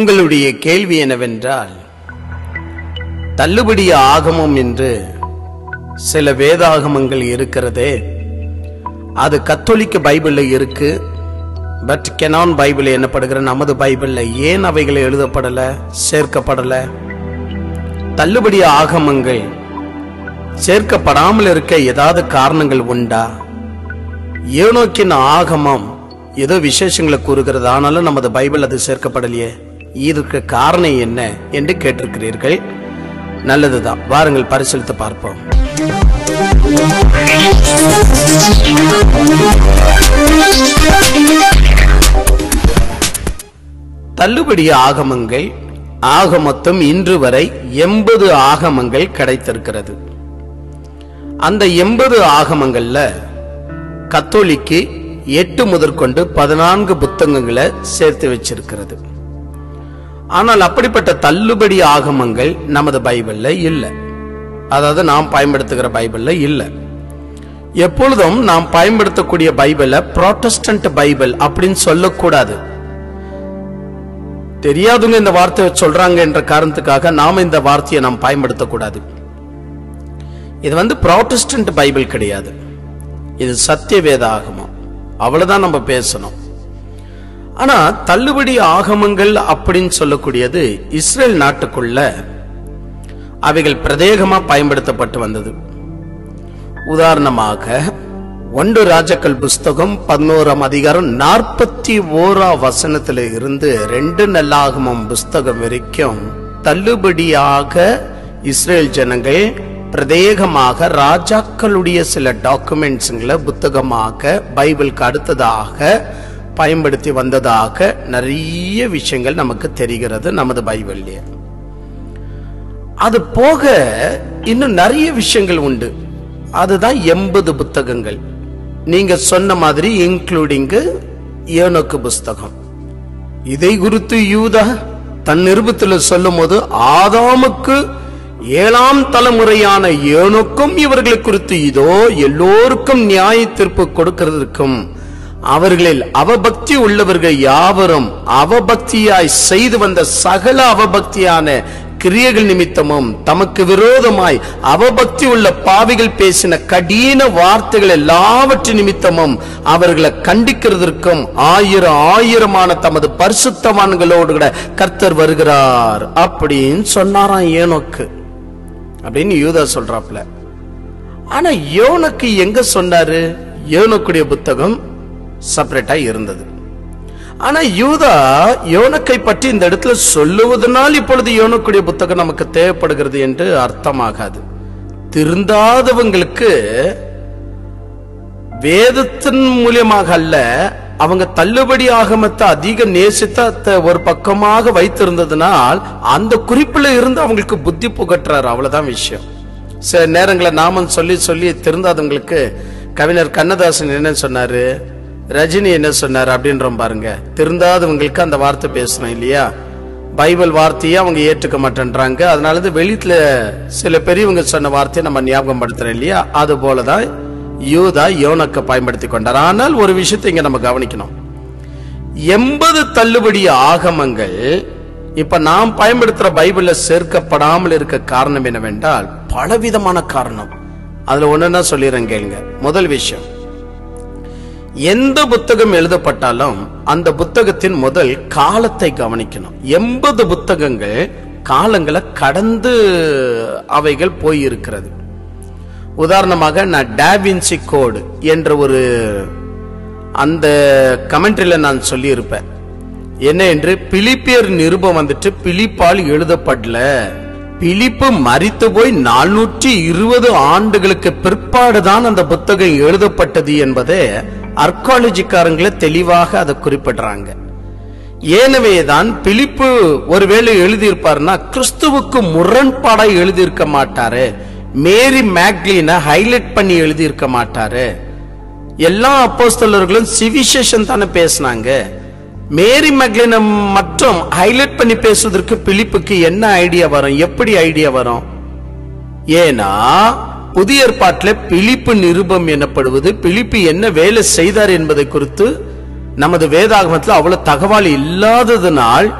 உங்களுடைய கேள்வி என்னவென்றால் தள்ளுபடி ஆகமம் என்று சில வேதாகமங்கள் இருக்கிறதே அது கத்தோலிக்க பைபிள்ல இருக்கு பட் கெனான் பைபிள் என்னப்படுகிற நமது பைபிள்ல ஏன் அவைகள் எழுதப்படல சேர்க்கப்படல தள்ளுபடி ஆகமங்கள் சேர்க்கப்படாமல் இருக்க ஏதாவது காரணங்கள் உண்டா ஏனோக்கின் ஆகமம் ஏதோ விசேஷங்களை கூறுகிறது ஆனாலும் நமது பைபிள் அது சேர்க்கப்படலையே இதற்கு காரணம் என்ன என்று கேட்டிருக்கிறீர்கள் நல்லதுதான் வாருங்கள் பரிசீலித்து பார்ப்போம் தள்ளுபடி ஆகமங்கள் ஆக மொத்தம் இன்று வரை எண்பது ஆகமங்கள் கிடைத்திருக்கிறது அந்த எண்பது ஆகமங்கள்ல கத்தோலிக்கு எட்டு முதற்கொண்டு பதினான்கு புத்தகங்களை சேர்த்து வச்சிருக்கிறது ஆனால் அப்படிப்பட்ட தள்ளுபடி ஆகமங்கள் நமது பைபிள்ல இல்லை அதாவது நாம் பயன்படுத்துகிற பைபிள்ல இல்லை எப்பொழுதும் நாம் பயன்படுத்தக்கூடிய பைபிள புரோட்டஸ்டன்ட் பைபிள் அப்படின்னு சொல்லக்கூடாது தெரியாதவங்க இந்த வார்த்தையை சொல்றாங்க என்ற காரணத்துக்காக நாம இந்த வார்த்தையை நாம் பயன்படுத்தக்கூடாது இது வந்து புரோட்டஸ்டன்ட் பைபிள் கிடையாது இது சத்திய வேத ஆகமம் அவ்வளவுதான் நம்ம பேசணும் ஆனா தள்ளுபடி ஆகமங்கள் அப்படின்னு சொல்லக்கூடியது இஸ்ரேல் நாட்டுக்குள்ள அவைகள் பிரதேகமா பயன்படுத்தப்பட்டு வந்தது உதாரணமாக ஒன்று ராஜாக்கள் புஸ்தகம் பதினோராம் அதிகாரம் நாற்பத்தி ஓரா வசனத்துல இருந்து ரெண்டு நல்லாகமம் புஸ்தகம் வரைக்கும் தள்ளுபடியாக இஸ்ரேல் ஜனங்கள் பிரதேகமாக ராஜாக்களுடைய சில டாக்குமெண்ட்ஸுங்களை புத்தகமாக பைபிளுக்கு அடுத்ததாக பயன்படுத்தி வந்ததாக நிறைய விஷயங்கள் நமக்கு தெரிகிறது நமது பைபிள்லயே அது போக இன்னும் நிறைய விஷயங்கள் உண்டு அதுதான் எண்பது புத்தகங்கள் நீங்க சொன்ன மாதிரி இன்க்ளூடிங் ஏனோக்கு புஸ்தகம் இதை குறித்து யூதா தன் நிருபத்தில் சொல்லும் போது ஆதாமுக்கு ஏழாம் தலைமுறையான ஏனோக்கும் இவர்களை குறித்து இதோ எல்லோருக்கும் நியாய தீர்ப்பு கொடுக்கிறதுக்கும் அவர்களில் அவபக்தி உள்ளவர்கள் யாவரும் அவபக்தியாய் செய்து வந்த சகல அவபக்தியான கிரியைகள் நிமித்தமும் தமக்கு விரோதமாய் அவபக்தி உள்ள பாவிகள் பேசின கடின வார்த்தைகள் எல்லாவற்றின் நிமித்தமும் அவர்களை கண்டிக்கிறதற்கும் ஆயிரம் ஆயிரமான தமது பரிசுத்தவான்களோடு கூட கர்த்தர் வருகிறார் அப்படின்னு சொன்னாராம் ஏனோக்கு அப்படின்னு யூதா சொல்றாப்ல ஆனா யோனுக்கு எங்க சொன்னாரு யோனுக்குடைய புத்தகம் செப்பரேட்டா இருந்தது ஆனா யூதா யோனக்கை பற்றி இந்த இடத்துல சொல்லுவதனால் இப்பொழுது யோனுக்குடைய புத்தகம் நமக்கு தேவைப்படுகிறது என்று அர்த்தமாகாது திருந்தாதவங்களுக்கு வேதத்தின் மூலியமாக அல்ல அவங்க தள்ளுபடி ஆகமத்தை அதிக நேசித்த ஒரு பக்கமாக வைத்திருந்ததுனால் அந்த குறிப்புல இருந்து அவங்களுக்கு புத்தி புகட்டுறாரு அவ்வளவுதான் விஷயம் சில நேரங்களில் நாமம் சொல்லி சொல்லி திருந்தாதவங்களுக்கு கவிஞர் கண்ணதாசன் என்ன சொன்னாரு ரஜினி என்ன சொன்னார் அப்படின்றோம் பாருங்க திருந்தாதவங்களுக்கு அந்த வார்த்தை பேசணும் இல்லையா பைபிள் வார்த்தையை அவங்க ஏற்றுக்க மாட்டேன்றாங்க அதனால தான் வெளியில சில பெரியவங்க சொன்ன வார்த்தையை நம்ம ஞாபகம் படுத்துறோம் இல்லையா அது போலதான் யூதா யோனக்க பயன்படுத்தி கொண்டார் ஆனால் ஒரு விஷயத்தை இங்க நம்ம கவனிக்கணும் எண்பது தள்ளுபடி ஆகமங்கள் இப்ப நாம் பயன்படுத்துற பைபிள்ல சேர்க்கப்படாமல் இருக்க காரணம் என்னவென்றால் பலவிதமான காரணம் அதுல ஒண்ணுன்னா சொல்லிடுறேன் கேளுங்க முதல் விஷயம் எந்த புத்தகம் எழுதப்பட்டாலும் அந்த புத்தகத்தின் முதல் காலத்தை கவனிக்கணும் எண்பது புத்தகங்கள் காலங்களை கடந்து அவைகள் போயிருக்கிறது உதாரணமாக நான் டாவின்சி கோடு என்ற ஒரு அந்த கமெண்ட்ரியில நான் சொல்லியிருப்பேன் என்ன என்று பிலிப்பியர் நிருபம் வந்துட்டு பிலிப்பால் எழுதப்படல பிலிப்பு மறித்து போய் நானூற்றி இருபது ஆண்டுகளுக்கு பிற்பாடுதான் அந்த புத்தகம் எழுதப்பட்டது என்பதை அர்காலஜிக்காரங்களே தெளிவாக அதை குறிப்பிடுறாங்க ஏனவேதான் பிலிப்பு ஒருவேளை எழுதியிருப்பாருன்னா கிறிஸ்துவுக்கு முரண்பாடா எழுதியிருக்க மாட்டாரு மேரி மேக்லீனை ஹைலைட் பண்ணி எழுதியிருக்க மாட்டாரு எல்லா அப்போஸ்தலர்களும் சிவிசேஷன் தானே பேசினாங்க மேரி மேக்லினை மட்டும் ஹைலைட் பண்ணி பேசுவதற்கு பிலிப்புக்கு என்ன ஐடியா வரும் எப்படி ஐடியா வரும் ஏன்னா புதிய ஏற்பாட்டில் பிலிப்பு நிருபம் எனப்படுவது பிலிப்பு என்ன வேலை செய்தார் என்பதை குறித்து நமது வேதாகமத்தில் அவ்வளவு தகவல் இல்லாததனால்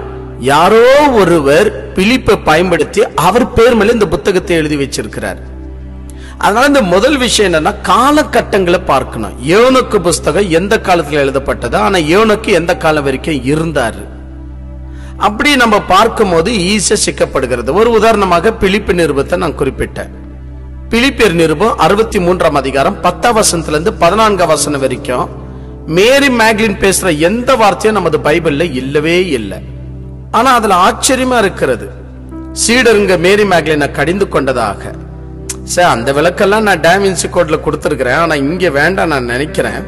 யாரோ ஒருவர் பிலிப்பை பயன்படுத்தி அவர் பேர் மேல இந்த புத்தகத்தை எழுதி வச்சிருக்கிறார் அதனால இந்த முதல் விஷயம் என்னன்னா காலகட்டங்களை பார்க்கணும் யோனுக்கு புஸ்தகம் எந்த காலத்துல எழுதப்பட்டது ஆனா யோனுக்கு எந்த காலம் வரைக்கும் இருந்தாரு அப்படி நம்ம பார்க்கும்போது ஈஸியா சிக்கப்படுகிறது ஒரு உதாரணமாக பிலிப்பு நிருபத்தை நான் குறிப்பிட்டேன் பிலிப்பியர் நிருபம் அறுபத்தி மூன்றாம் அதிகாரம் பத்தாம் வசனத்துல இருந்து பதினான்காம் வசனம் வரைக்கும் மேரி மேக்லின் பேசுற எந்த வார்த்தையும் நமது பைபிள்ல இல்லவே இல்லை ஆனா அதுல ஆச்சரியமா இருக்கிறது சீடருங்க மேரி மேக்லினை கடிந்து கொண்டதாக சார் அந்த விளக்கெல்லாம் நான் டேம் இன்ஸ்டிகோட்ல கொடுத்திருக்கிறேன் ஆனா இங்க வேண்டாம் நான் நினைக்கிறேன்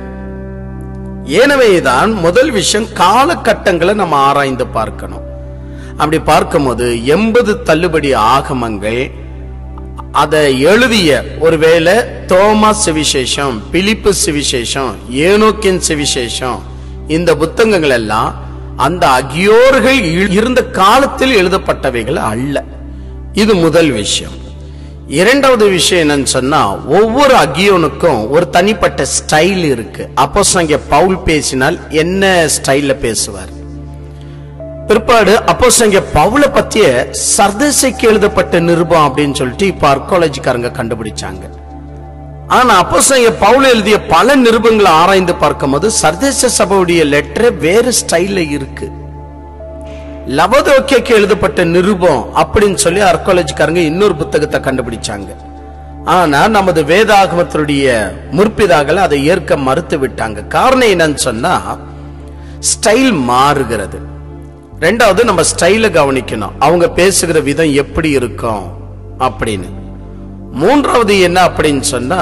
எனவேதான் முதல் விஷயம் காலகட்டங்களை நம்ம ஆராய்ந்து பார்க்கணும் அப்படி பார்க்கும்போது எண்பது தள்ளுபடி ஆகமங்கள் அதை எழுதிய ஒருவேளை தோமா சுவிசேஷம் பிலிப்பு சுவிசேஷம் ஏனோக்கின் சுவிசேஷம் இந்த புத்தகங்கள் எல்லாம் அந்த அகியோர்கள் இ- இருந்த காலத்தில் எழுதப்பட்டவைகள் அல்ல இது முதல் விஷயம் இரண்டாவது விஷயம் என்னன்னு சொன்னா ஒவ்வொரு அகியோனுக்கும் ஒரு தனிப்பட்ட ஸ்டைல் இருக்கு அப்போ அங்க பவுல் பேசினால் என்ன ஸ்டைல்ல பேசுவார் பிற்பாடு அப்போ அங்க பவுல பத்திய சர்தசைக்கு எழுதப்பட்ட நிருபம் அப்படின்னு சொல்லிட்டு இப்ப ஆர்காலஜிக்காரங்க கண்டுபிடிச்சாங்க ஆனா அப்போ பவுல் எழுதிய பல நிருபங்களை ஆராய்ந்து பார்க்கும்போது சர்தேச சபையுடைய லெட்டர் வேறு ஸ்டைல்ல இருக்கு லவதோக்கியக்கு எழுதப்பட்ட நிருபம் அப்படின்னு சொல்லி ஆர்காலஜிக்காரங்க இன்னொரு புத்தகத்தை கண்டுபிடிச்சாங்க ஆனா நமது வேதாகமத்தினுடைய முற்பிதாக்கள் அதை ஏற்க மறுத்து விட்டாங்க காரணம் என்னன்னு சொன்னா ஸ்டைல் மாறுகிறது ரெண்டாவது நம்ம ஸ்டைல கவனிக்கணும் அவங்க பேசுகிற விதம் எப்படி இருக்கும் அப்படின்னு மூன்றாவது என்ன அப்படின்னு சொன்னா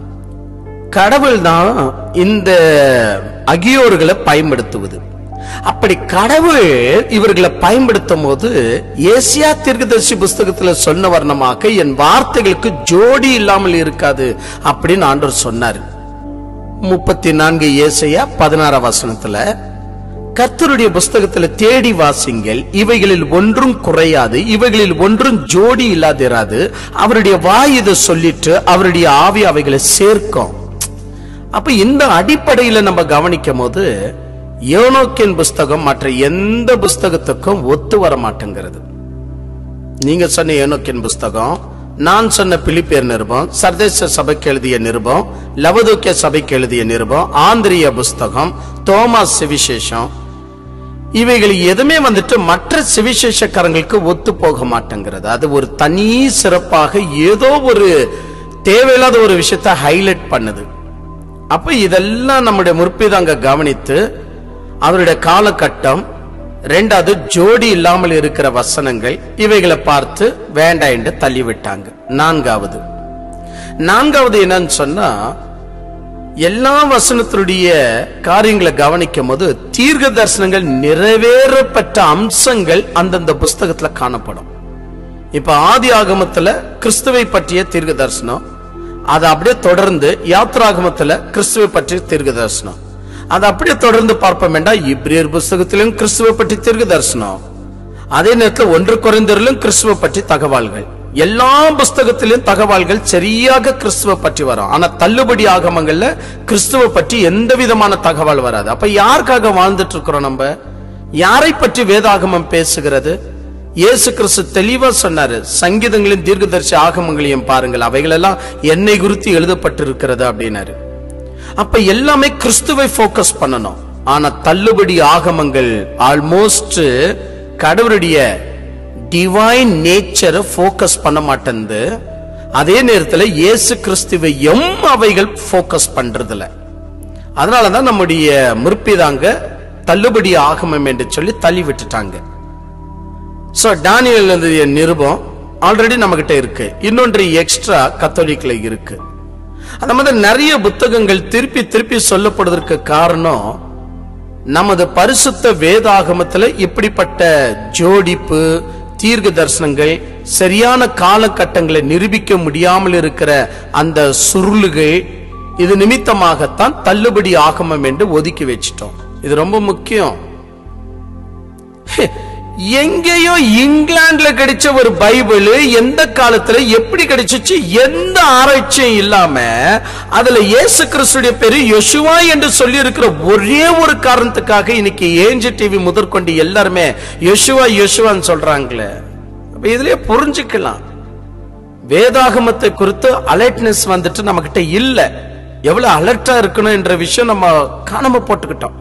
கடவுள் தான் இந்த அகியோர்களை பயன்படுத்துவது அப்படி கடவுள் இவர்களை பயன்படுத்தும் போது ஏசியா தீர்க்கதரிசி புஸ்தகத்துல சொன்ன வர்ணமாக என் வார்த்தைகளுக்கு ஜோடி இல்லாமல் இருக்காது அப்படின்னு ஆண்டவர் சொன்னார் முப்பத்தி நான்கு ஏசையா பதினாறாம் வசனத்துல கர்த்தருடைய புஸ்தகத்துல தேடி வாசிங்கள் இவைகளில் ஒன்றும் குறையாது இவைகளில் ஒன்றும் ஜோடி இல்லாதிராது அவருடைய வாய் இதை சொல்லிட்டு அவருடைய ஆவி அவைகளை சேர்க்கும் அப்ப இந்த அடிப்படையில நம்ம கவனிக்கும் போது யோனோக்கின் புஸ்தகம் மற்ற எந்த புஸ்தகத்துக்கும் ஒத்து வர மாட்டேங்கிறது நீங்க சொன்ன ஏனோக்கின் புஸ்தகம் நான் சொன்ன பிலிப்பியர் நிருபம் சர்தேச சபைக்கு எழுதிய நிருபம் லவதுக்கிய சபைக்கு எழுதிய நிருபம் ஆந்திரிய புஸ்தகம் தோமாஸ் சுவிசேஷம் இவைகள் எதுவுமே வந்துட்டு மற்ற சுவிசேஷக்காரங்களுக்கு ஒத்து போக மாட்டேங்கிறது அது ஒரு தனி சிறப்பாக ஏதோ ஒரு தேவையில்லாத ஒரு விஷயத்தை ஹைலைட் பண்ணுது அப்ப இதெல்லாம் நம்முடைய முற்பிதாங்க கவனித்து அவருடைய காலகட்டம் ரெண்டாவது ஜோடி இல்லாமல் இருக்கிற வசனங்கள் இவைகளை பார்த்து வேண்டாம் என்று தள்ளிவிட்டாங்க நான்காவது நான்காவது என்னன்னு சொன்னா எல்லா வசனத்தினுடைய காரியங்களை கவனிக்கும் போது தீர்க்க தரிசனங்கள் நிறைவேறப்பட்ட அம்சங்கள் அந்தந்த புஸ்தகத்துல காணப்படும் இப்ப ஆதி ஆகமத்துல கிறிஸ்துவை பற்றிய தீர்க்க தரிசனம் அது அப்படியே தொடர்ந்து யாத்ராகமத்துல கிறிஸ்துவை பற்றிய தீர்க்க தரிசனம் அது அப்படியே தொடர்ந்து பார்ப்போம் வேண்டாம் இப்ரியர் புஸ்தகத்திலும் கிறிஸ்துவை பற்றி தீர்க்க தரிசனம் அதே நேரத்தில் ஒன்று குறைந்தரிலும் கிறிஸ்துவை பற்றி தகவல்கள் எல்லா புஸ்தகத்திலும் தகவல்கள் சரியாக கிறிஸ்துவ பற்றி வரும் ஆனா தள்ளுபடி ஆகமங்கள்ல கிறிஸ்துவ பற்றி எந்த விதமான தகவல் வராது அப்ப யாருக்காக வாழ்ந்துட்டு இருக்கிறோம் நம்ம யாரை பற்றி வேதாகமம் பேசுகிறது இயேசு கிறிஸ்து தெளிவா சொன்னாரு சங்கீதங்களின் தீர்க்கதரிசி ஆகமங்களையும் பாருங்கள் அவைகளெல்லாம் என்னை குறித்து எழுதப்பட்டிருக்கிறது அப்படின்னாரு அப்ப எல்லாமே கிறிஸ்துவை ஃபோக்கஸ் பண்ணணும் ஆனா தள்ளுபடி ஆகமங்கள் ஆல்மோஸ்ட் கடவுளுடைய டிவைன் நேச்சரை ஃபோக்கஸ் பண்ண மாட்டேங்குது அதே நேரத்தில் இயேசு கிறிஸ்துவையும் அவைகள் ஃபோக்கஸ் பண்றதில்ல அதனாலதான் நம்முடைய முற்பிதாங்க தள்ளுபடி ஆகமம் என்று சொல்லி தள்ளி விட்டுட்டாங்க சோ டானியல் எழுதிய நிருபம் ஆல்ரெடி நம்ம கிட்ட இருக்கு இன்னொன்று எக்ஸ்ட்ரா கத்தோலிக்ல இருக்கு அந்த மாதிரி நிறைய புத்தகங்கள் திருப்பி திருப்பி சொல்லப்படுவதற்கு காரணம் நமது பரிசுத்த வேதாகமத்துல இப்படிப்பட்ட ஜோடிப்பு தீர்க்க தரிசனங்கள் சரியான காலகட்டங்களை நிரூபிக்க முடியாமல் இருக்கிற அந்த சுருளுகள் இது நிமித்தமாகத்தான் தள்ளுபடி ஆகமம் என்று ஒதுக்கி வச்சிட்டோம் இது ரொம்ப முக்கியம் எங்கேயோ இங்கிலாந்துல நாட்டுல கிடைச்ச ஒரு பைபிள் எந்த காலத்துல எப்படி கிடைச்சிச்சு எந்த ஆராய்ச்சியும் இல்லாம அதுல இயேசு கிறிஸ்துடைய பேரு யோசுவா என்று சொல்லி இருக்கிற ஒரே ஒரு காரணத்துக்காக இன்னைக்கு ஏஞ்சு டிவி முதற்கொண்டு எல்லாருமே யோசுவா யோசுவான்னு சொல்றாங்களே அப்ப இதுலயே புரிஞ்சுக்கலாம் வேதாகமத்தை குறித்து அலர்ட்னஸ் வந்துட்டு நம்ம கிட்ட இல்ல எவ்வளவு அலர்ட்டா இருக்கணும் என்ற விஷயம் நம்ம காணாம போட்டுக்கிட்டோம்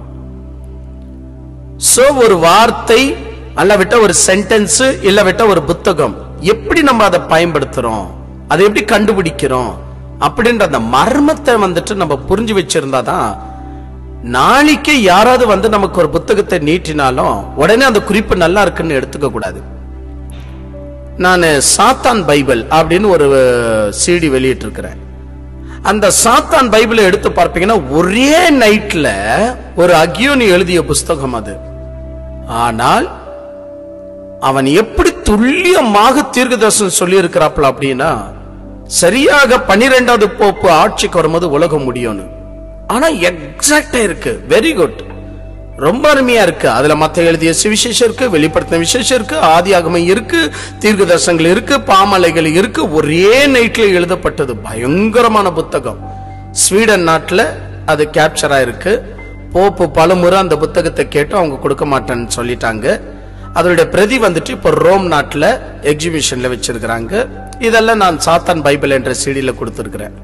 சோ ஒரு வார்த்தை அல்லவிட்ட ஒரு சென்டென்ஸ் இல்லவிட்ட ஒரு புத்தகம் எப்படி நம்ம அதை பயன்படுத்துறோம் அதை எப்படி கண்டுபிடிக்கிறோம் அப்படின்ற அந்த மர்மத்தை வந்துட்டு நம்ம புரிஞ்சு வச்சிருந்தாதான் நாளைக்கு யாராவது வந்து நமக்கு ஒரு புத்தகத்தை நீட்டினாலும் உடனே அந்த குறிப்பு நல்லா இருக்குன்னு எடுத்துக்க கூடாது நான் சாத்தான் பைபிள் அப்படின்னு ஒரு சிடி வெளியிட்டு இருக்கிறேன் அந்த சாத்தான் பைபிளை எடுத்து பார்ப்பீங்கன்னா ஒரே நைட்ல ஒரு அக்யோனி எழுதிய புஸ்தகம் அது ஆனால் அவன் எப்படி துல்லியமாக தீர்க்கதர்சனம் சொல்லி இருக்கிறாப்ல அப்படின்னா சரியாக பன்னிரெண்டாவது போப்பு ஆட்சிக்கு வரும்போது உலகம் முடியும்னு ஆனா எக்ஸாக்டா இருக்கு வெரி குட் ரொம்ப அருமையா இருக்கு அதுல மத்த எழுதிய சுவிசேஷம் இருக்கு வெளிப்படுத்தின விசேஷம் இருக்கு ஆதியாகமம் இருக்கு தீர்க்க தரிசனங்கள் இருக்கு பாமலைகள் இருக்கு ஒரே நைட்ல எழுதப்பட்டது பயங்கரமான புத்தகம் ஸ்வீடன் நாட்டுல அது கேப்சரா இருக்கு போப்பு பலமுறை அந்த புத்தகத்தை கேட்டு அவங்க கொடுக்க மாட்டேன்னு சொல்லிட்டாங்க அதனுடைய பிரதி வந்துட்டு இப்போ ரோம் நாட்டுல எக்ஸிபிஷன்ல வச்சிருக்கிறாங்க இதெல்லாம் நான் சாத்தான் பைபிள் என்ற சீடியில கொடுத்திருக்கிறேன்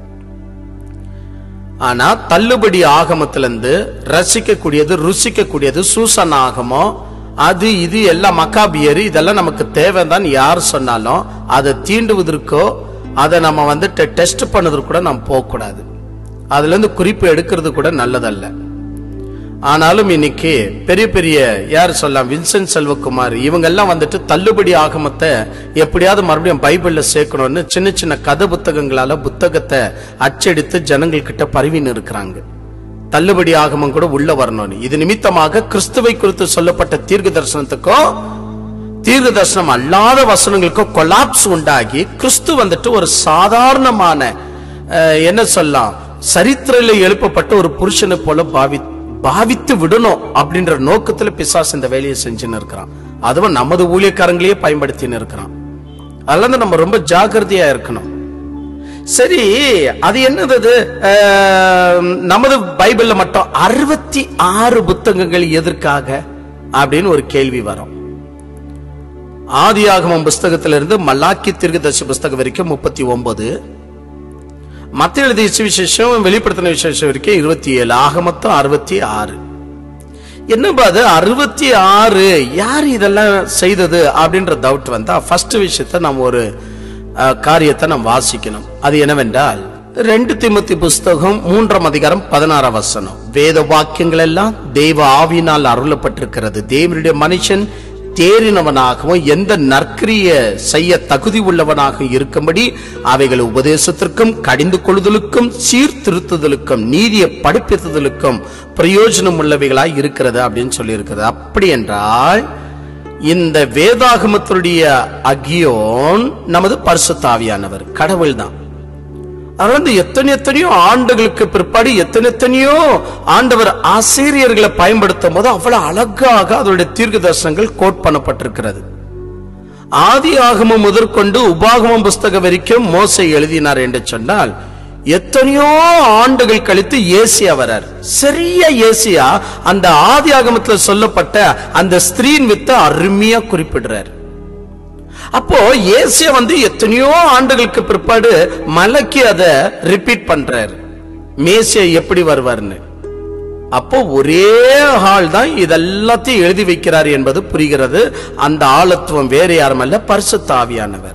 ஆனா தள்ளுபடி ஆகமத்திலிருந்து ரசிக்கக்கூடியது ருசிக்கக்கூடியது சூசன் ஆகமம் அது இது எல்லாம் மக்காபியர் இதெல்லாம் நமக்கு தேவைதான் யார் சொன்னாலும் அதை தீண்டுவதற்கோ அதை நம்ம வந்துட்டு டெஸ்ட் பண்ணதற்கு கூட நம்ம போகக்கூடாது அதுல இருந்து குறிப்பு எடுக்கிறது கூட நல்லதல்ல ஆனாலும் இன்னைக்கு பெரிய பெரிய யார் சொல்லலாம் வின்சென்ட் செல்வகுமார் இவங்க எல்லாம் வந்துட்டு தள்ளுபடி ஆகமத்தை எப்படியாவது மறுபடியும் பைபிள்ல சேர்க்கணும்னு சின்ன சின்ன கதை புத்தகங்களால புத்தகத்தை அச்சடித்து ஜனங்கள் கிட்ட பரவின்னு இருக்கிறாங்க தள்ளுபடி ஆகமம் கூட உள்ள வரணும்னு இது நிமித்தமாக கிறிஸ்துவை குறித்து சொல்லப்பட்ட தீர்க்க தரிசனத்துக்கும் தீர்க்க தரிசனம் அல்லாத வசனங்களுக்கும் கொலாப்ஸ் உண்டாகி கிறிஸ்து வந்துட்டு ஒரு சாதாரணமான அஹ், என்ன சொல்லலாம் சரித்திரையில எழுப்பப்பட்ட ஒரு புருஷனை போல பாவி பாவித்து விடணும் அப்படின்ற நோக்கத்துல பிசாசு இந்த வேலையை செஞ்சுன்னு இருக்கிறான் அதுவும் நமது ஊழியக்காரங்களையே பயன்படுத்தின்னு இருக்கிறான் அதுல இருந்து நம்ம ரொம்ப ஜாக்கிரதையா இருக்கணும் சரி அது என்னது அது? அஹ், நமது பைபிள்ல மட்டும் அறுபத்தி ஆறு புத்தகங்கள் எதற்காக அப்படின்னு ஒரு கேள்வி வரும் ஆதியாகமம் புஸ்தகத்திலிருந்து மல்லாக்கி தீர்க்கதரிசி புஸ்தகம் வரைக்கும் முப்பத்தி ஒன்பது மத்திய எழுதிய சுவிசேஷம் வெளிப்படுத்தின விசேஷம் வரைக்கும் இருபத்தி ஏழு ஆக மொத்தம் அறுபத்தி ஆறு என்னப்பா அது அறுபத்தி ஆறு யார் இதெல்லாம் செய்தது அப்படின்ற டவுட் வந்தா ஃபர்ஸ்ட் விஷயத்த நம்ம ஒரு அஹ், காரியத்தை நாம் வாசிக்கணும் அது என்னவென்றால் ரெண்டு திமுத்தி புஸ்தகம் மூன்றாம் அதிகாரம் பதினாறாம் வசனம் வேத வாக்கியங்கள் எல்லாம் தெய்வ ஆவியினால் அருளப்பட்டிருக்கிறது தேவனுடைய மனுஷன் தேறினவனாகவும் எந்த நற்கிரிய செய்ய தகுதி உள்ளவனாக இருக்கும்படி அவைகள் உபதேசத்திற்கும் கடிந்து கொள்ளுதலுக்கும் சீர்திருத்துதலுக்கும் நீதியை படிப்பித்ததலுக்கும் பிரயோஜனம் உள்ளவைகளாய் இருக்கிறது அப்படின்னு சொல்லி இருக்கிறது அப்படி என்றால் இந்த வேதாகமத்தினுடைய அகியோன் நமது பரிசுத்தாவியானவர் கடவுள் தான் அவர் வந்து எத்தனை எத்தனையோ ஆண்டுகளுக்கு பிற்பாடு எத்தனை எத்தனையோ ஆண்டவர் ஆசிரியர்களை பயன்படுத்தும் போது அவ்வளவு அழகாக அதனுடைய தீர்க்க தரிசனங்கள் கோட் பண்ணப்பட்டிருக்கிறது ஆதி ஆகமம் முதற்கொண்டு உபாகமம் புஸ்தகம் வரைக்கும் மோசை எழுதினார் என்று சொன்னால் எத்தனையோ ஆண்டுகள் கழித்து ஏசியா வரார் சரியா ஏசியா அந்த ஆதி ஆகமத்துல சொல்லப்பட்ட அந்த ஸ்திரீன் வித்த அருமையா குறிப்பிடுறார் அப்போ ஏசியா வந்து எத்தனையோ ஆண்டுகளுக்கு பிற்பாடு மலைக்கு அதை ரிப்பீட் பண்றாரு மேசியா எப்படி வருவார்னு அப்போ ஒரே ஆள் தான் இதெல்லாத்தையும் எழுதி வைக்கிறார் என்பது புரிகிறது அந்த ஆளத்துவம் வேற யாரும் அல்ல பரிசுத்த ஆவியானவர்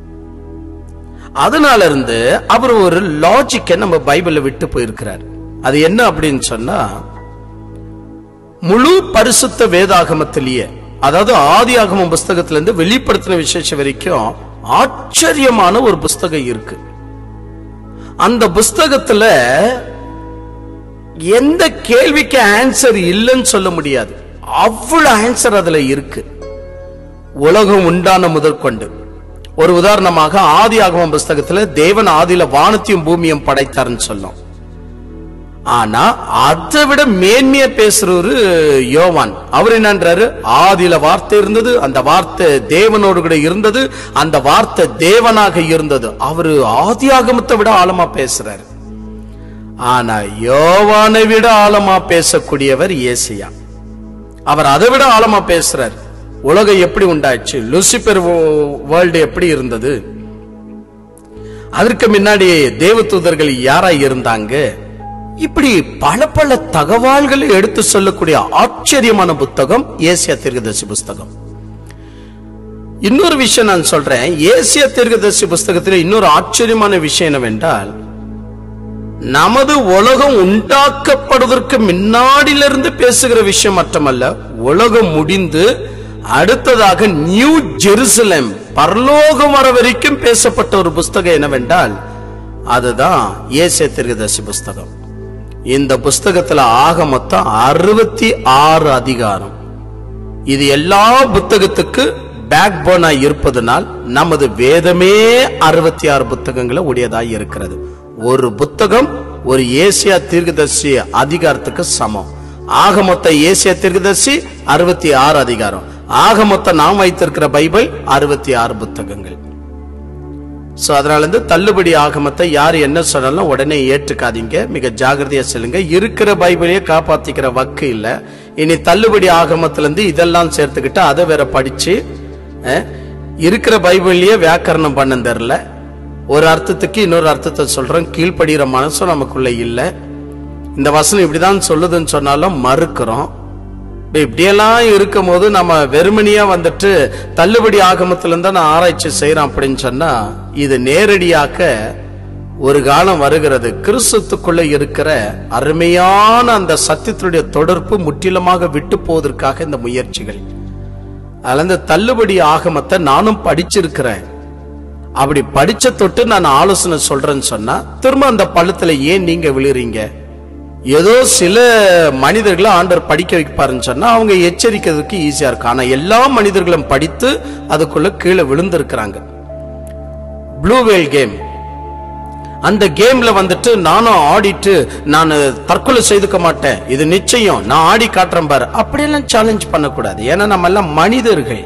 அதனால இருந்து அவர் ஒரு லாஜிக்கை நம்ம பைபிள்ல விட்டு போயிருக்கிறார் அது என்ன அப்படின்னு சொன்னா முழு பரிசுத்த வேதாகமத்திலேயே அதாவது ஆதி ஆகமம் புஸ்தகத்துல இருந்து வெளிப்படுத்தின விசேஷம் வரைக்கும் ஆச்சரியமான ஒரு புஸ்தகம் இருக்கு அந்த புஸ்தகத்துல எந்த கேள்விக்கு ஆன்சர் இல்லைன்னு சொல்ல முடியாது அவ்வளவு ஆன்சர் அதுல இருக்கு உலகம் உண்டான முதற்கொண்டு ஒரு உதாரணமாக ஆதி ஆகமம் புஸ்தகத்துல தேவன் ஆதியில வானத்தையும் பூமியும் படைத்தார்னு சொல்லும் ஆனா அதை விட மேன்மையா பேசுறவரு யோவான் அவர் என்னன்றாரு ஆதியில வார்த்தை இருந்தது அந்த வார்த்தை தேவனோடு கூட இருந்தது அந்த வார்த்தை தேவனாக இருந்தது அவரு ஆதியாகமத்தை விட ஆழமா பேசுறாரு ஆனா யோவானை விட ஆழமா பேசக்கூடியவர் ஏசியா அவர் அதை விட ஆழமா பேசுறார் உலகம் எப்படி உண்டாச்சு லூசிபர் வேர்ல்டு எப்படி இருந்தது அதற்கு முன்னாடி தேவதூதர்கள் யாரா இருந்தாங்க இப்படி பல பல தகவல்களை எடுத்து சொல்லக்கூடிய ஆச்சரியமான புத்தகம் ஏசியா தீர்க்கதரிசி புஸ்தகம் இன்னொரு விஷயம் நான் சொல்றேன் ஏசியா தீர்க்கதரிசி புஸ்தகத்தில் இன்னொரு ஆச்சரியமான விஷயம் என்னவென்றால் நமது உலகம் உண்டாக்கப்படுவதற்கு முன்னாடியிலிருந்து பேசுகிற விஷயம் மட்டுமல்ல உலகம் முடிந்து அடுத்ததாக நியூ ஜெருசலேம் பரலோகம் வர வரைக்கும் பேசப்பட்ட ஒரு புஸ்தகம் என்னவென்றால் அதுதான் ஏசிய தீர்க்கதரிசி புஸ்தகம் இந்த புஸ்தகத்துல ஆக மொத்தம் அறுபத்தி ஆறு அதிகாரம் இது எல்லா புத்தகத்துக்கு பேக் போனா இருப்பதனால் நமது வேதமே அறுபத்தி ஆறு புத்தகங்களை உடையதாய் இருக்கிறது ஒரு புத்தகம் ஒரு ஏசியா தீர்க்கதர்சி அதிகாரத்துக்கு சமம் ஆக மொத்த ஏசியா தீர்க்கதர்சி அறுபத்தி ஆறு அதிகாரம் ஆக மொத்தம் நாம் வைத்திருக்கிற பைபிள் அறுபத்தி ஆறு புத்தகங்கள் சோ அதனால இருந்து தள்ளுபடி ஆகமத்தை யார் என்ன சொன்னாலும் உடனே ஏற்றுக்காதீங்க மிக ஜாகிரதையா செல்லுங்க இருக்கிற பைபிளையே காப்பாத்திக்கிற வக்கு இல்ல இனி தள்ளுபடி ஆகமத்துல இருந்து இதெல்லாம் சேர்த்துக்கிட்டு அதை வேற படிச்சு அஹ், இருக்கிற பைபிள்லயே வியாக்கரணம் பண்ண தெரில ஒரு அர்த்தத்துக்கு இன்னொரு அர்த்தத்தை சொல்றோம் கீழ்ப்படுகிற மனசும் நமக்குள்ள இல்ல இந்த வசனம் இப்படிதான் சொல்லுதுன்னு சொன்னாலும் மறுக்கிறோம் இப்ப இப்படியெல்லாம் இருக்கும் போது நம்ம வெறுமனியா வந்துட்டு தள்ளுபடி ஆகமத்துல இருந்தா நான் ஆராய்ச்சி செய்யறேன் அப்படின்னு சொன்னா இது நேரடியாக ஒரு காலம் வருகிறது கிறிஸ்துக்குள்ள இருக்கிற அருமையான அந்த சத்தியத்தினுடைய தொடர்பு முற்றிலுமாக விட்டு போவதற்காக இந்த முயற்சிகள் அதுல இந்த தள்ளுபடி ஆகமத்தை நானும் படிச்சிருக்கிறேன் அப்படி படிச்ச தொட்டு நான் ஆலோசனை சொல்றேன்னு சொன்னா திரும்ப அந்த பள்ளத்துல ஏன் நீங்க விழுறீங்க ஏதோ சில மனிதர்களை ஆண்டவர் படிக்க வைப்பாருன்னு சொன்னா அவங்க எச்சரிக்கிறதுக்கு ஈஸியா இருக்கும் ஆனா எல்லா மனிதர்களும் படித்து அதுக்குள்ள கீழே விழுந்திருக்கிறாங்க ப்ளூ வேல் கேம் அந்த கேம்ல வந்துட்டு நானும் ஆடிட்டு நான் தற்கொலை செய்துக்க மாட்டேன் இது நிச்சயம் நான் ஆடி காட்டுறேன் பாரு அப்படியெல்லாம் சேலஞ்ச் பண்ணக்கூடாது ஏன்னா நம்ம எல்லாம் மனிதர்கள்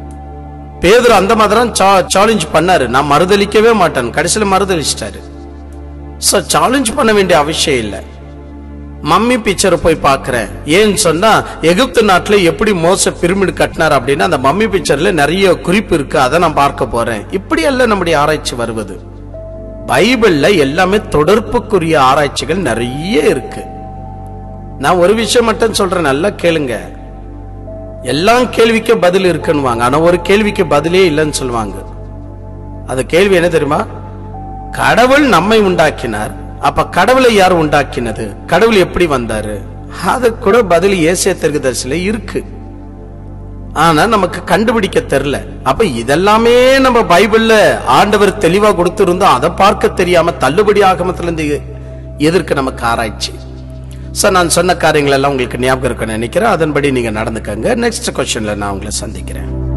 பேதர் அந்த மாதிரி சேலஞ்ச் பண்ணாரு நான் மறுதளிக்கவே மாட்டேன் கடைசியில மறுதளிச்சிட்டாரு சோ சேலஞ்ச் பண்ண வேண்டிய அவசியம் இல்லை மம்மி பிக்சரை போய் பார்க்கிறேன் ஏன்னு சொன்னா எகிப்து நாட்டுல எப்படி மோச பிரமிடு கட்டினார் அப்படின்னா அந்த மம்மி பிக்சர்ல நிறைய குறிப்பு இருக்கு அதை நான் பார்க்க போறேன் இப்படி எல்லாம் நம்முடைய ஆராய்ச்சி வருவது பைபிள்ல எல்லாமே தொடர்புக்குரிய ஆராய்ச்சிகள் நிறைய இருக்கு நான் ஒரு விஷயம் மட்டும் சொல்றேன் நல்லா கேளுங்க எல்லாம் கேள்விக்கு பதில் இருக்குன்னுவாங்க ஆனா ஒரு கேள்விக்கு பதிலே இல்லைன்னு சொல்லுவாங்க அந்த கேள்வி என்ன தெரியுமா கடவுள் நம்மை உண்டாக்கினார் அப்ப கடவுளை யார் உண்டாக்கினது கடவுள் எப்படி வந்தாரு அது கூட பதில் ஏசிய தீர்க்கதரிசில இருக்கு ஆனா நமக்கு கண்டுபிடிக்க தெரியல அப்ப இதெல்லாமே நம்ம பைபிள்ல ஆண்டவர் தெளிவா கொடுத்திருந்தோம் அதை பார்க்க தெரியாம தள்ளுபடி ஆகமத்துல இருந்து எதற்கு நமக்கு ஆராய்ச்சி சார் நான் சொன்ன காரியங்கள் எல்லாம் உங்களுக்கு ஞாபகம் இருக்குன்னு நினைக்கிறேன் அதன்படி நீங்க நடந்துக்கங்க நெக்ஸ்ட் கொஸ்டின்ல நான் உங்களை சந்திக்கிறேன்